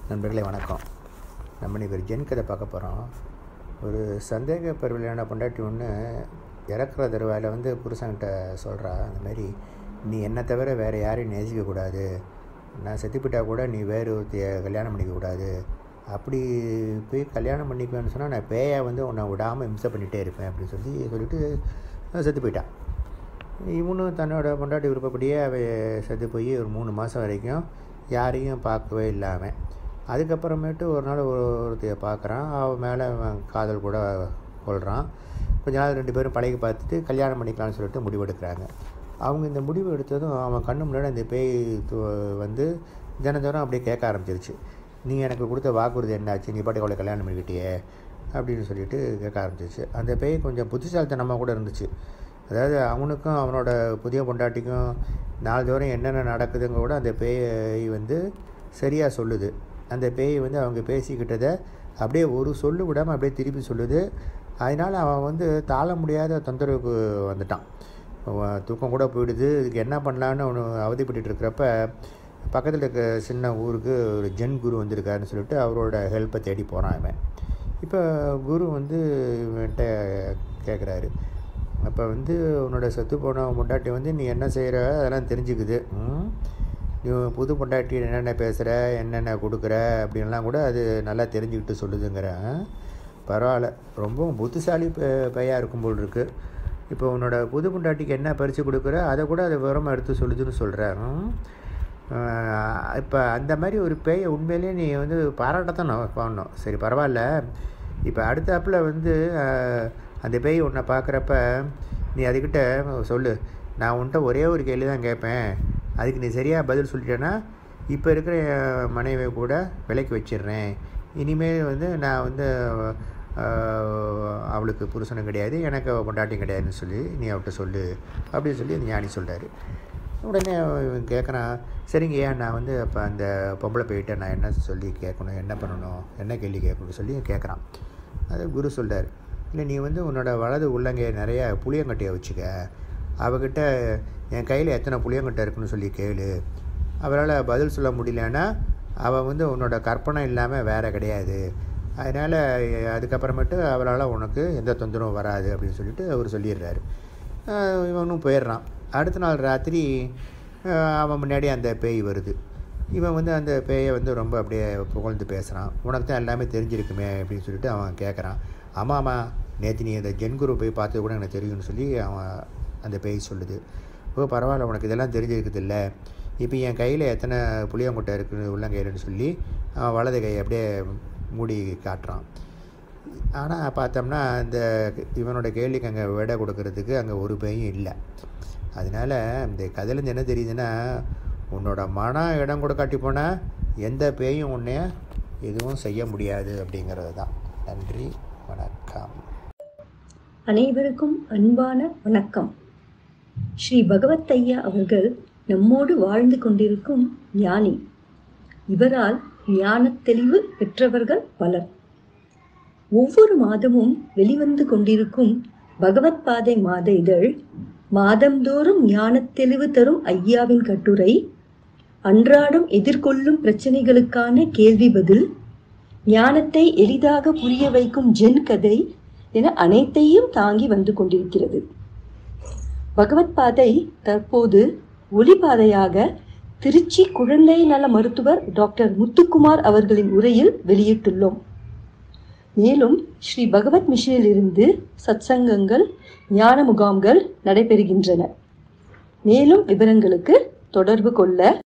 நண்பர்களே வணக்கம் நம்ம இன்னைக்கு ஒரு ஜென் கதை பார்க்க போகிறோம் ஒரு சந்தேக பெருவிலையான பொண்டாட்டி ஒன்று இறக்குற தருவாயில் வந்து புருஷன்கிட்ட சொல்கிறா அந்த மாதிரி நீ என்னை தவிர வேறு யாரையும் நேசிக்கக்கூடாது நான் செத்துப்பிட்டா கூட நீ வேறு ஒருத்தைய கல்யாணம் பண்ணிக்கக்கூடாது அப்படி போய் கல்யாணம் பண்ணிக்குவேன்னு சொன்னால் நான் பேயை வந்து உன்னை விடாமல் இம்சை பண்ணிகிட்டே இருப்பேன் அப்படின்னு சொல்லி சொல்லிட்டு செத்து போயிட்டான் இவனும் தன்னோட பொண்டாட்டி விருப்பப்படியே அவ செத்து போய் ஒரு மூணு மாதம் வரைக்கும் யாரையும் பார்க்கவே இல்லாமல் அதுக்கப்புறமேட்டு ஒரு நாள் ஒரு ஒருத்தைய பார்க்குறான் அவன் மேலே அவன் காதல் கூட கொள்கிறான் கொஞ்ச நாள் ரெண்டு பேரும் பழகி பார்த்துட்டு கல்யாணம் பண்ணிக்கலாம்னு சொல்லிட்டு முடிவெடுக்கிறாங்க அவங்க இந்த முடிவு எடுத்ததும் அவன் கண்ணு முன்னாடி அந்த பேய் து- வந்து தினந்தோறும் அப்படியே கேட்க ஆரம்பிச்சிருச்சு நீ எனக்கு கொடுத்த வாக்குறுதி என்னாச்சு நீ பாட்டுக்கு அவளை கல்யாணம் பண்ணிக்கிட்டியே அப்படின்னு சொல்லிட்டு கேட்க ஆரம்பிச்சிருச்சு அந்த பேய் கொஞ்சம் புத்திசாலித்தனமாக கூட இருந்துச்சு அதாவது அவனுக்கும் அவனோட புதிய பொண்டாட்டிக்கும் நாள்தோறும் என்னென்ன நடக்குதுங்க கூட அந்த பேய் வந்து சரியாக சொல்லுது அந்த பேய் வந்து அவங்க பேசிக்கிட்டதை அப்படியே ஒரு சொல்லு விடாமல் அப்படியே திருப்பி சொல்லுது அதனால் அவன் வந்து தாழ முடியாத தொந்தரவுக்கு வந்துட்டான் அவன் தூக்கம் கூட போயிடுது இதுக்கு என்ன பண்ணலான்னு அவனு அவதிப்பட்டு இருக்கிறப்ப பக்கத்தில் இருக்க சின்ன ஊருக்கு ஒரு ஜென் குரு வந்திருக்காருன்னு சொல்லிட்டு அவரோட ஹெல்ப்பை தேடி போகிறான் அவன் இப்போ குரு வந்து இவன்கிட்ட கேட்குறாரு அப்போ வந்து உன்னோட செத்து போன பொண்டாட்டி வந்து நீ என்ன செய்கிற அதெல்லாம் தெரிஞ்சுக்குது ம்? நீ புது பொண்டாட்டி என்னென்ன பேசுகிற என்னென்ன கொடுக்குற அப்படின்லாம் கூட அது நல்லா தெரிஞ்சுக்கிட்டு சொல்லுதுங்கிற ஆ? பரவாயில்ல ரொம்பவும் புத்திசாலி ப- பையாக இருக்கும் போல் இருக்கு இப்போ உன்னோட புது பொண்டாட்டிக்கு என்ன பரிசு கொடுக்குற அதை கூட அதை விவரமாக எடுத்து சொல்லுதுன்னு சொல்கிறேன் இப்போ அந்த மாதிரி ஒரு பேயை உண்மையிலேயே நீ வந்து பாராட்டத்தான் நான் பண்ணணும் சரி பரவாயில்ல இப்போ அடுத்தாப்பில் வந்து ஆஹ், அந்த பேய் உன்னை பார்க்குறப்ப நீ அதுக்கிட்ட சொல்லு நான் உன்கிட்ட ஒரே ஒரு கேள்வி தான் கேட்பேன் அதுக்கு நீ சரியாக பதில் சொல்லிட்டேன்னா இப்போ இருக்கிற என் மனைவியை கூட விலைக்கு வச்சிடுறேன் இனிமேல் வந்து நான் வந்து ஆஹ், அவளுக்கு புருஷனும் கிடையாது எனக்கு அவ பொண்டாட்டியும் கிடையாதுன்னு சொல்லி நீ அவட்ட சொல்லு அப்படின்னு சொல்லி அந்த ஞானி சொல்கிறாரு உடனே இவன் கேட்குறான் சரிங்க ஏன் நான் வந்து அப்போ அந்த பொம்பளை போயிட்டு நான் என்ன சொல்லி கேட்கணும் என்ன பண்ணணும் என்ன கேள்வி கேட்கணும்னு சொல்லி கேட்குறான் அது குரு சொல்றார் இல்லை நீ வந்து உன்னோட வலது உள்ளங்கை நிறைய புளியங்கட்டையை வச்சுக்க அவகிட்ட என் கையில் எத்தனை புளியங்கட்டை இருக்குன்னு சொல்லி கேளு அவளால் பதில் சொல்ல முடியலன்னா அவள் வந்து உன்னோட கற்பனை இல்லாமல் வேற கிடையாது அதனால் அதுக்கப்புறமேட்டு அவளால் உனக்கு எந்த தொந்தரவும் வராது அப்படின்னு சொல்லிட்டு அவர் சொல்லிடுறாரு ஆஹ் இவனும் போயிடுறான் அடுத்த நாள் ராத்திரி ஆஹ் அவன் முன்னாடி அந்த பேய் வருது இவன் வந்து அந்த பேயை வந்து ரொம்ப அப்படியே புகழ்ந்து பேசுகிறான் உனக்கு தான் எல்லாமே தெரிஞ்சிருக்குமே அப்படின்னு சொல்லிட்டு அவன் கேட்குறான் ஆமாம் ஆமாம் நேற்று நீ அந்த ஜென்குரு போய் பார்த்தது கூட எனக்கு தெரியும்னு சொல்லி அவன் அந்த பேய் சொல்லுது ஓ பரவாயில்ல உனக்கு இதெல்லாம் தெரிஞ்சிருக்குது இல்லை இப்போ என் கையில் எத்தனை புளியங்கொட்டை இருக்குது உள்ளங்கையிலன்னு சொல்லி அவன் வலது கையை அப்படியே மூடி காட்டுறான் ஆனால் பார்த்தோம்னா இந்த இவனோட கேள்விக்கு அங்கே விடை கொடுக்கறதுக்கு அங்கே ஒரு பேயும் இல்லை அதனால் இந்த கதையிலேருந்து என்ன தெரியுதுன்னா உன்னோட மனம் இடம் கொடுக்காட்டி போனால் எந்த பேயும் உன்னைய எதுவும் செய்ய முடியாது அப்படிங்கிறது தான் நன்றி வணக்கம் அனைவருக்கும் அன்பான வணக்கம் ஸ்ரீ பகவத் ஐயா அவர்கள் நம்மோடு வாழ்ந்து கொண்டிருக்கும் ஞானி இவரால் ஞானத் தெளிவு பெற்றவர்கள் பலர் ஒவ்வொரு மாதமும் வெளிவந்து கொண்டிருக்கும் பகவத் பாதை மாத இதழ் மாதந்தோறும் ஞானத் தெளிவு தரும் ஐயாவின் கட்டுரை அன்றாடம் எதிர்கொள்ளும் பிரச்சனைகளுக்கான கேள்வி பதில் ஞானத்தை எளிதாக புரிய வைக்கும் ஜென் கதை என அனைத்தையும் தாங்கி வந்து கொண்டிருக்கிறது பகவத் பாதை தற்போது ஒளிபாதையாக திருச்சி குழந்தை நல மருத்துவர் டாக்டர் முத்துக்குமார் அவர்களின் உரையில் வெளியிட்டுள்ளோம் மேலும் ஸ்ரீ பகவத் மிஷனிலிருந்து சத்சங்கங்கள் ஞான முகாம்கள் நடைபெறுகின்றன மேலும் விவரங்களுக்கு தொடர்பு கொள்ள